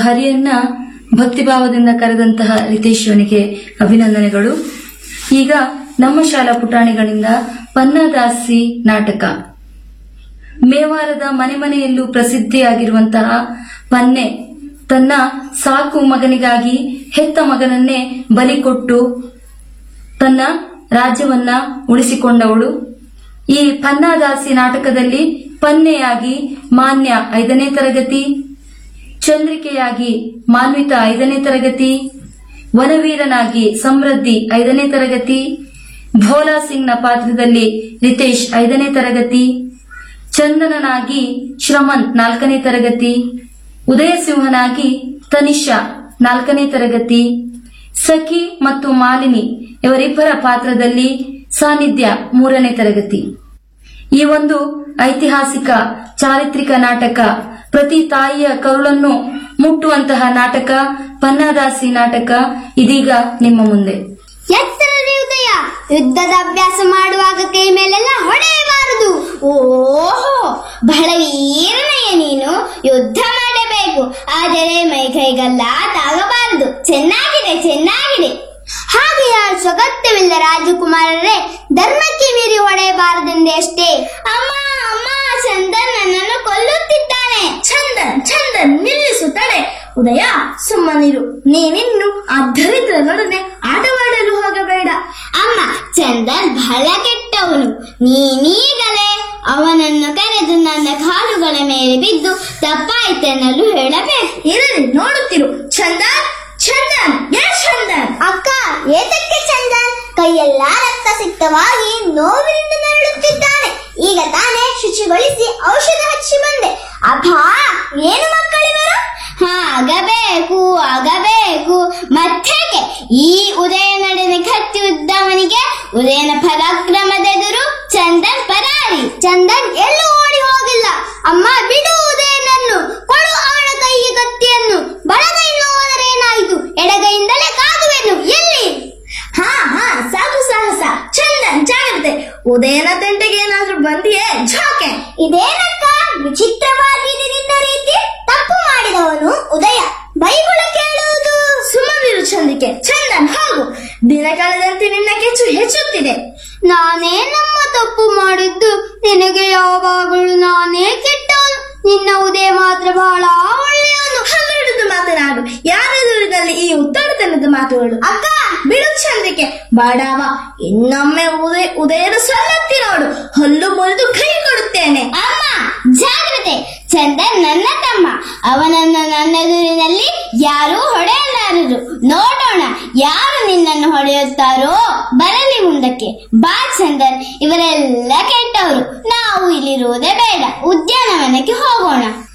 ಹರಿಯನ್ನ ಭಕ್ತಿಭಾವದಿಂದ ಕರೆದಂತಹ ರಿತೇಶ್ವನಿಗೆ ಅಭಿನಂದನೆಗಳು ಈಗ ನಮ್ಮ ಶಾಲಾ ಪುಟಾಣಿಗಳಿಂದ ಪನ್ನದಾಸಿ ನಾಟಕ ಮೇವಾರದ ಮನೆ ಮನೆಯಲ್ಲೂ ಪ್ರಸಿದ್ಧಿಯಾಗಿರುವಂತಹ ಪನ್ನೆ ತನ್ನ ಸಾಕು ಮಗನಿಗಾಗಿ ಹೆತ್ತ ಮಗನನ್ನೇ ಬಲಿ ಕೊಟ್ಟು ತನ್ನ ರಾಜ್ಯವನ್ನ ಉಳಿಸಿಕೊಂಡವಳು ಈ ಪನ್ನಾದಾಸಿ ನಾಟಕದಲ್ಲಿ ಪನ್ನೆಯಾಗಿ ಮಾನ್ಯ ಐದನೇ ತರಗತಿ ಚಂದ್ರಿಕೆಯಾಗಿ ಮಾನ್ವಿತ ಐದನೇ ತರಗತಿ ವನವೀರನಾಗಿ ಸಮೃದ್ಧಿ ಐದನೇ ತರಗತಿ ಭೋಲಾ ಸಿಂಗ್ನ ಪಾತ್ರದಲ್ಲಿ ರಿತೇಶ್ ಐದನೇ ತರಗತಿ ಚಂದನನಾಗಿ ಶ್ರಮನ್ ನಾಲ್ಕನೇ ತರಗತಿ ಉದಯಸಿಂಹನಾಗಿ ತನಿಷಾ ನಾಲ್ಕನೇ ತರಗತಿ ಸಖಿ ಮತ್ತು ಮಾಲಿನಿ ಇವರಿಬ್ಬರ ಪಾತ್ರದಲ್ಲಿ ಸಾನ್ನಿಧ್ಯ ಮೂರನೇ ತರಗತಿ ಈ ಒಂದು ಐತಿಹಾಸಿಕ ಚಾರಿತ್ರಿಕ ನಾಟಕ ಪ್ರತಿ ತಾಯಿಯ ಕರುಳನ್ನು ಮುಟ್ಟುವಂತಹ ನಾಟಕ ಪನ್ನಾದಾಸಿ ನಾಟಕ ಇದೀಗ ನಿಮ್ಮ ಮುಂದೆ ಎತ್ತರದ ಉದಯ ಯುದ್ಧದ ಅಭ್ಯಾಸ ಮಾಡುವಾಗ ಕೈ ಮೇಲೆಲ್ಲ ಹೊಡೆಯಬಾರದು ಓಹೋ ಬಹಳ ವೀರನೆಯ ನೀನು ಯುದ್ಧ ಮಾಡಬೇಕು ಆದರೆ ಮೈ ಕೈಗಲ್ಲ ತಾಗಬಾರದು ಚೆನ್ನಾಗಿದೆ ಚೆನ್ನಾಗಿದೆ ಹಾಗೆ ಆಡಿಸುವ ಅಗತ್ಯವಿಲ್ಲ ರಾಜಕುಮಾರರೇ ಧರ್ಮಕ್ಕೆ ಮೀರಿ ಹೊಡೆಯಬಾರದೆಂದೇ ಅಷ್ಟೇ ಅಮ್ಮ ಅಮ್ಮ ಚಂದನ್ ನನ್ನನ್ನು ಕೊಲ್ಲುತ್ತಿದ್ದಾನೆ ಚಂದನ್ ಚಂದನ್ ನಿಲ್ಲಿಸು ತಡೆ ಉದಯ ಸುಮ್ಮನಿರು ನೀನಿನ್ನು ಆ ದರಿದ್ರನೊಡನೆ ಆಟವಾಡಲು ಹೋಗಬೇಡ ಅಮ್ಮ ಚಂದನ್ ಬಹಳ ಕೆಟ್ಟವನು ನೀನೀಗಲೇ ಅವನನ್ನು ಕರೆದು ನನ್ನ ಕಾಲುಗಳ ಮೇಲೆ ಬಿದ್ದು ತಪ್ಪಾಯ್ತೆನ್ನಲು ಹೇಳಬೇಕು ಇರಲಿ ನೋಡುತ್ತಿರು ಚಂದನ್ ಚಂದನ್ ಏ ಚಂದನ್ ಅಕ್ಕ ಏತಕ್ಕೆ ಚಂದನ್ ಕೈಯೆಲ್ಲ ರಕ್ತ ಸಿಕ್ತವಾಗಿ ನೋವಿನಿಂದ ನರಳುತ್ತಿದ್ದಾನೆ ಈಗ ತಾನೇ ಶುಚಿಗೊಳಿಸಿ ಔಷಧ ಹಚ್ಚಿ ಬಂದೆ ಅಭಾ ಏನು ಮಕ್ಕಳಿವರು ಆಗಬೇಕು ಆಗಬೇಕು ಮತ್ತೇಕೆ ಈ ಉದಯ ನಡೆನೆ ಕತ್ತಿ ಉದ್ದವನಿಗೆ ಉದಯನ ಪರಾಕ್ರಮದೆದುರು ಚಂದನ್ ಪರಾರಿ ಚಂದನ್ ಎಲ್ಲೂ ಓಡಿ ಹೋಗಿಲ್ಲ ಅಮ್ಮ ಬಿಡು ಉದಯನನ್ನು ಕೊಡು ಅವನ ಕೈಗೆ ಕತ್ತಿಯನ್ನು ಬಲಗೈಯಿಂದ ಹೋದರೆ ಏನಾಯಿತು ಎಡಗೈಯಿಂದಲೇ ಕಾದುವೆನು ಎಲ್ಲಿ ಹಾ ಹಾ ಸಾಕು ಸಾಹಸ ಚಂದನ್ ಜಾಗ್ರತೆ ಉದಯನ ತಂಟೆಗೆ ಏನಾದ್ರೂ ಬಂದಿಯೇ ಝಾಕೆ ಇದೇನಕ್ಕ ವಿಚಿತ್ರವಾಗಿ ನಿನ್ನ ರೀತಿ ತಪ್ಪು ಮಾಡಿದವನು ಉದಯ ಬೈಗುಳ ಕೇಳುವುದು ಸುಮ್ಮನಿರು ಚಂದಿಕೆ ಚಂದನ್ ಹೋಗು ದಿನ ಕಳೆದಂತೆ ನಿನ್ನ ಕೆಚ್ಚು ಹೆಚ್ಚುತ್ತಿದೆ ನಾನೇ ನಮ್ಮ ತಪ್ಪು ಮಾಡಿದ್ದು ನಿನಗೆ ಯಾವಾಗಲೂ ನಾನೇ ಕೆಟ್ಟವನು ನಿನ್ನ ಉದಯ ಮಾತ್ರ ಬಹಳ ಒಳ್ಳೆಯವನು ಹನ್ನೆರಡು ಮಾತನಾಡು ಯಾರೆದುರಿನಲ್ಲಿ ಈ ಉತ್ತರತನದ ಮಾತುಗಳು ಅಕ್ಕ ಬಿಡು ಚಂದ್ರಿಕೆ ಬಾಡಾವ ಇನ್ನೊಮ್ಮೆ ಉದಯ ಉದಯದ ಸಲ್ಲತ್ತಿ ನೋಡು ಹಲ್ಲು ಮುರಿದು ಕೈ ಕೊಡುತ್ತೇನೆ ಅಮ್ಮ ಜಾಗ್ರತೆ ಚಂದನ್ ನನ್ನ ತಮ್ಮ ಅವನನ್ನು ನನ್ನ ಎದುರಿನಲ್ಲಿ ಯಾರೂ ಹೊಡೆಯಲಾರರು ನೋಡೋಣ ಯಾರು ನಿನ್ನನ್ನು ಹೊಡೆಯುತ್ತಾರೋ ಬರಲಿ ಮುಂದಕ್ಕೆ ಬಾ ಚಂದನ್ ಇವರೆಲ್ಲ ಕೆಟ್ಟವರು ನಾವು ಇಲ್ಲಿರುವುದೇ ಬೇಡ ಉದ್ಯಾನವನಕ್ಕೆ ಹೋಗೋಣ